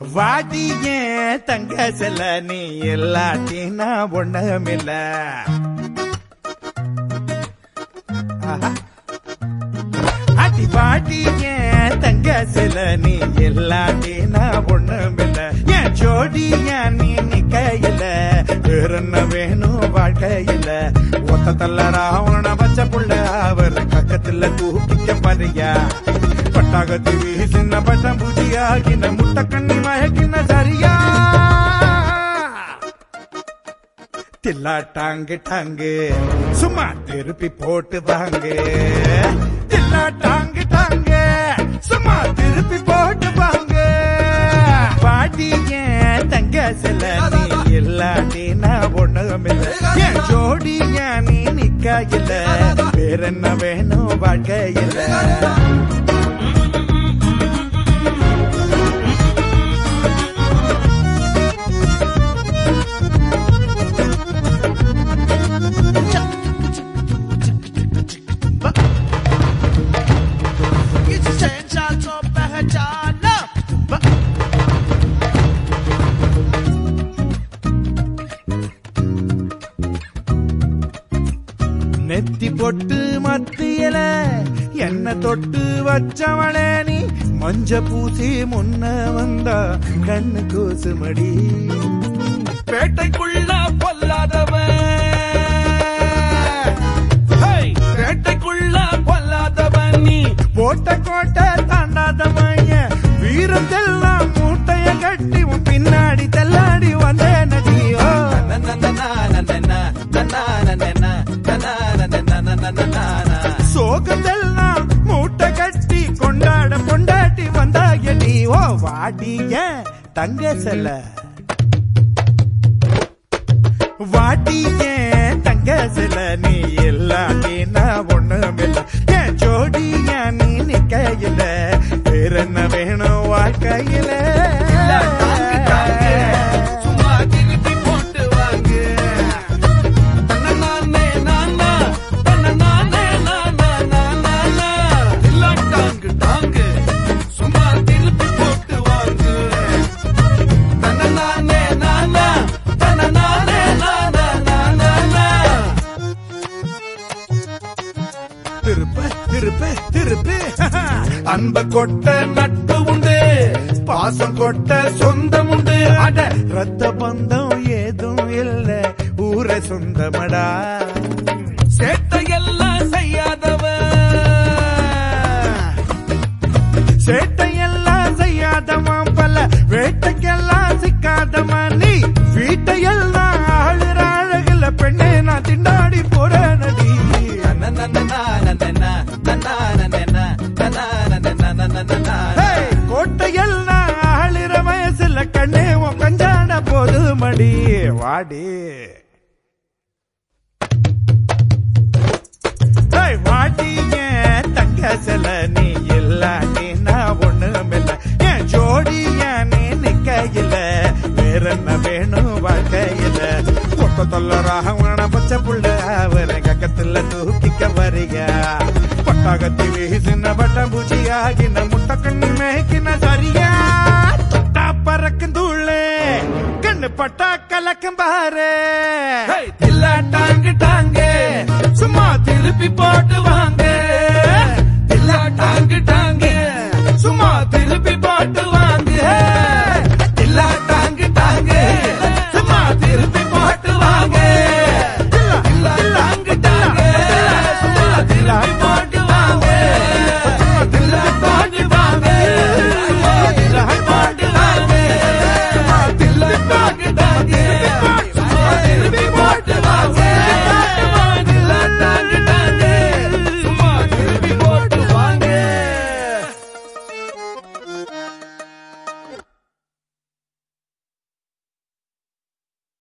வாடி ஏன் தங்க செல்ல நீ இல்லாட்டினா ஒண்ணுமில்ல ஆஹா. அடி வாடி ஏன் தங்க செல்ல நீ இல்லாட்டினா ஒண்ணுமில்ல என் ஜோடி ஏன் நீ நிக்கையில வேற என்ன வேணும் வாழ்க்கையில ஒத்த தள்ள ராவண பச்சை புள்ள அவர் பக்கத்துல தூக்கிக்க பாருயா பட்டாகத்தி வீசின பட்டம் பூஜியாகின முட்டை கண்ணி மயக்கின சரியா தில்லா டாங்கு டாங்கு சும்மா திருப்பி போட்டு வாங்க தில்லா டாங்கு டாங்கு சும்மா திருப்பி போட்டு வாங்க பாட்டி ஏன் தங்க செல்ல நீ இல்லாட்டினா ஒண்ணுமில்ல என் ஜோடி ஏன் நீ நிக்கையில வேற என்ன வேணும் வாழ்க்கையில நெத்தி பொட்டு மத்தியல என்ன தொட்டு வச்சவளே நீ மஞ்ச பூசி முன்ன வந்தா கண்ணு கூசுமடி பேட்டைக்குள்ள பொல்லாதவன் ஹேய், பேட்டைக்குள்ள பொல்லாதவன் நீ போட்ட கோட்டை தாண்டாத மைய வீரத்தெல்லாம் மூட்டைய கட்டி உன் பின்னாடி தள்ளாடி வந்தே நடியோ சோகத்தெல்லாம் மூட்டை கட்டி கொண்டாட கொண்டாட்டி வந்தாயடி ஓ வாடிய தங்க செல்ல வாடிய தங்க செல்ல நீ இல்லாட்டினா ஒண்ணுமில்ல என் ஜோடிய நீ நிக்கையில வேற என்ன வேணும் வாழ்க்கையில டாங்கு, டாங்கு, சும்மா திருப்பி போட்டு வாங்க தன்னநானே நானா, தன்னநானே நானா, நானா, நானா. இல்ல டாங்கு, டாங்கு, சும்மா திருப்பி போட்டு வாங்க தன்னநானே நானா, தன்னநானே நானா, நானா, நானா. திருப்ப திருப்ப திருப்ப அன்ப கொட்ட நட்பு உண்டு பாசம் கொட்ட சொந்தம் உண்டு அட ரத்த பந்தம் ஏதும் இல்ல ஊர சொந்தமடா சேட்டையெல்லாம் செய்யாதவன் சேட்டையெல்லாம் செய்யாதமா பல வேட்டைக்கெல்லாம் சிக்காதமா நீ வீட்டையெல்லாம் ஆளுற அழகுல பெண்ணே நான் திண்டாடி போற நடி ஹேய், கோட்டையெல்லாம் ஆளுற வயசுல கண்ணே உன் கஞ்சான போது மடி வாடி ஹேய், வாடி ஏன் தங்க செல நீ இல்லாட்டி நான் ஒண்ணுமில்ல என் ஜோடி ஏன் நீ நிக்கையில வேற என்ன வேணும் வாழ்க்கையில கொட்ட தொல்ல ராகவன பச்சை புள்ள அவரை கக்கத்துல தூக்கிக்க வரியா பட்டாகத்தி வீசின பட்டம் பூச்சியாகின முட்டை கண்ணு மேய்க்கின சரியா தொட்டா பறக்கும் தூளே கண்ணு பட்டா கலக்கும் பாரு ஹேய், தில்லா டாங்கு டாங்கு சும்மா திருப்பி போட்டு வாங்க